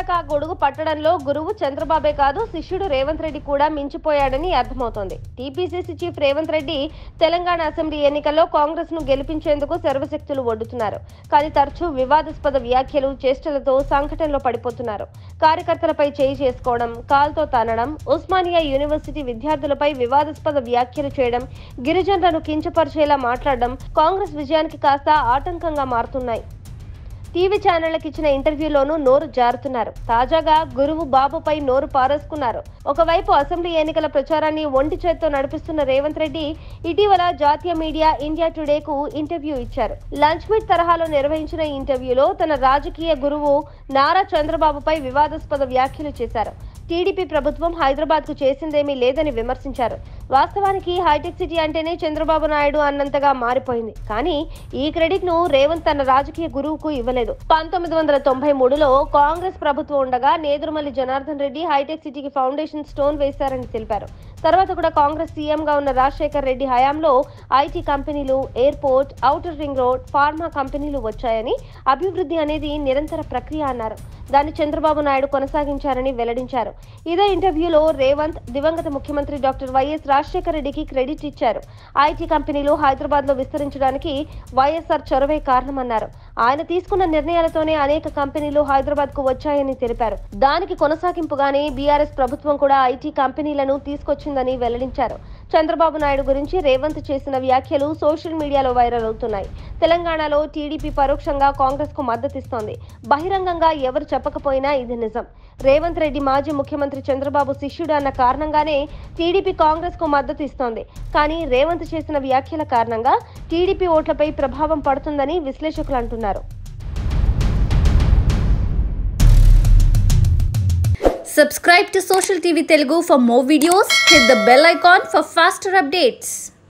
గంటకు ఆ గొడుగు పట్టడంలో గురువు చంద్రబాబే కాదు శిష్యుడు రేవంత్ రెడ్డి కూడా మించిపోయాడని అర్థమవుతోంది TPCC chief Revanth Reddy Telangana assembly ఎన్నికల్లో కాంగ్రెస్ ను గెలిపించేందుకు సర్వశక్తులు ఒడ్డుతున్నారు కానీ తరచూ వివాదాస్పద వ్యాఖ్యలు చేష్టలతో సంఘటనలో పడిపోతున్నారు కార్యకర్తలపై చేయి చేసుకోవడం కాల్తో తనడం ఉస్మానియా యూనివర్సిటీ విద్యార్థులపై వివాదాస్పద వ్యాఖ్యలు చేయడం గిరిజనులను కించపరిచేలా మాట్లాడడం కాంగ్రెస్ విజయానికి కాస్త ఆటంకంగా మారుతున్నాయి టీవీ ఛానళ్లకు ఇచ్చిన ఇంటర్వ్యూలోనూ నోరు జారుతున్నారు తాజాగా గురువు బాబుపై నోరు పారేసుకున్నారు ఒకవైపు అసెంబ్లీ ఎన్నికల ప్రచారాన్ని ఒంటి చేత్తో నడిపిస్తున్న రేవంత్ రెడ్డి ఇటీవల జాతీయ మీడియా ఇండియా టుడేకు ఇంటర్వ్యూ ఇచ్చారు లంచ్ మీట్ తరహాలో నిర్వహించిన ఈ ఇంటర్వ్యూలో తన రాజకీయ గురువు నారా చంద్రబాబుపై వివాదాస్పద వ్యాఖ్యలు చేశారు టీడీపీ ప్రభుత్వం హైదరాబాద్ కు చేసిందేమీ లేదని విమర్శించారు వాస్తవానికి హైటెక్ సిటీ అంటేనే చంద్రబాబు నాయుడు అన్నంతగా మారిపోయింది కానీ ఈ క్రెడిట్ ను రేవంత్ తన రాజకీయ గురువుకు ఇవ్వలేదు పంతొమ్మిది వందల తొంభై మూడులో కాంగ్రెస్ ప్రభుత్వం ఉండగా నేదురుమల్లి జనార్దన్ రెడ్డి హైటెక్ సిటీకి ఫౌండేషన్ స్టోన్ వేశారని తెలిపారు తర్వాత కూడా కాంగ్రెస్ సీఎంగా ఉన్న రాజశేఖర్ రెడ్డి హయాంలో ఐటీ కంపెనీలు airport outer ring road pharma కంపెనీలు వచ్చాయని అభివృద్ధి అనేది నిరంతర ప్రక్రియ అన్నారు దాన్ని చంద్రబాబు నాయుడు కొనసాగించారని వెల్లడించారు ఇదే ఇంటర్వ్యూలో రేవంత్ దివంగత ముఖ్యమంత్రి డాక్టర్ వైఎస్ రాజశేఖర రెడ్డికి క్రెడిట్ ఇచ్చారు ఐటీ కంపెనీలు హైదరాబాద్ లో విస్తరించడానికి వైఎస్ఆర్ చొరవే కారణమన్నారు ఆయన తీసుకున్న నిర్ణయాలతోనే అనేక కంపెనీలు హైదరాబాద్ కు వచ్చాయని తెలిపారు దానికి కొనసాగింపుగానే బీఆర్ఎస్ ప్రభుత్వం కూడా ఐటీ కంపెనీలను తీసుకొచ్చిందని వెల్లడించారు చంద్రబాబు నాయుడు గురించి రేవంత్ చేసిన వ్యాఖ్యలు సోషల్ మీడియాలో వైరల్ అవుతున్నాయి తెలంగాణలో టీడీపీ పరోక్షంగా కాంగ్రెస్ కు మద్దతిస్తోంది బహిరంగంగా ఎవరు చెప్పకపోయినా ఇది నిజం రేవంత్ రెడ్డి మాజీ ముఖ్యమంత్రి చంద్రబాబు శిష్యుడు అన్న కారణంగానే టీడీపీ కాంగ్రెస్ కు మద్దతు ఇస్తోంది కానీ రేవంత్ చేసిన వ్యాఖ్యల కారణంగా టీడీపీ ఓట్లపై ప్రభావం పడుతుందని విశ్లేషకులు అంటున్నారు Subscribe to Social TV Telugu for more videos. Hit the bell icon for faster updates.